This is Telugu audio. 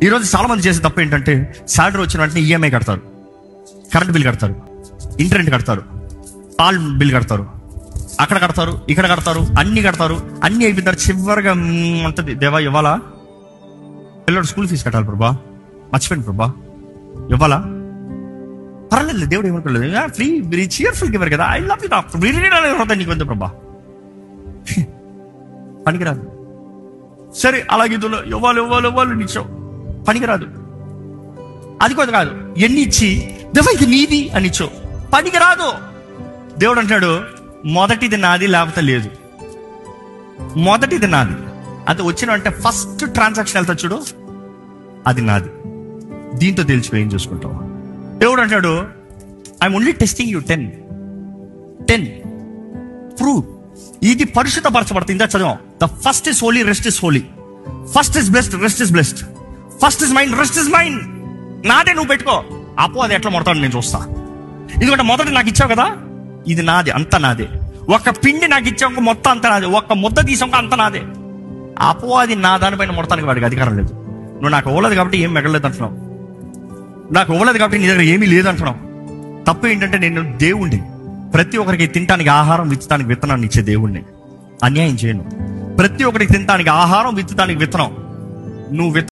ఈరోజు చాలా మంది చేసే తప్పు ఏంటంటే సాలరీ వచ్చిన వెంటనే ఈఎంఐ కడతారు కరెంట్ బిల్ కడతారు ఇంటర్నెట్ కడతారు పాల్ బిల్ కడతారు అక్కడ కడతారు ఇక్కడ కడతారు అన్ని కడతారు అన్ని అయిపోతారు చివరిగా మ్మ్ అంటది దేవా ఇవ్వాలా పిల్లడు స్కూల్ ఫీజు కట్టాలి ప్రభా మర్చిపోయింది ప్రభా ఇవ్వాలా పర్లేదు దేవుడు ఏమనుకోలేదు ఫ్రీ వెరీ చీర్ఫుల్ గివర్ కదా ఐ లవ్ యూ డాక్టర్ హృదయం నీకు ఉంది ప్రభా పనికిరాదు సరే అలాగే ఇదిలో ఇవ్వాలి ఇవ్వాలి ఇవ్వాలి నిచ్చావు పనికిరాదు అది కొద్ది కాదు ఎన్ని ఇచ్చి దేవా ఇది నీది అని ఇచ్చావు పనికిరాదు దేవుడు అంటాడు మొదటిది నాది లేకపోతే లేదు మొదటిది నాది అది వచ్చిన అంటే ఫస్ట్ ట్రాన్సాక్షన్ వెళ్తా చూడు అది నాది దీంతో తెలిసిపోయి ఏం చూసుకుంటావు దేవుడు అంటాడు I'm only testing you ten ten prove ఇది పరిశుద్ధపరచబడుతుంది ఇందా చదివాం the first is holy rest is holy first is best rest is best first is mind rest is mind నాదే నువ్వు పెట్టుకో అపో అది ఎట్లా మొడతాడు నేను చూస్తా ఎందుకంటే మొదటి నాకు ఇచ్చావు కదా ఇది నాది అంత నాదే ఒక పిండి నాకు ఇచ్చావు మొత్తం అంత నాదే ఒక్క ముద్ద తీసాక అంత నాదే అపో అది నా దానిపైన మొడతానికి వాడికి అధికారం లేదు నువ్వు నాకు ఇవ్వలేదు కాబట్టి ఏం మిగలలేదు అంటున్నావు నాకు ఇవ్వలేదు కాబట్టి నీ దగ్గర ఏమీ లేదు అంటున్నావు తప్పు ఏంటంటే నేను దేవుణ్ణి ప్రతి ఒక్కరికి తినడానికి ఆహారం విత్తడానికి విత్తనాన్ని ఇచ్చే దేవుణ్ణి అన్యాయం చేయను ప్రతి ఒక్కరికి తినడానికి ఆహారం విత్తడానికి విత్తనం నువ్వు విత్త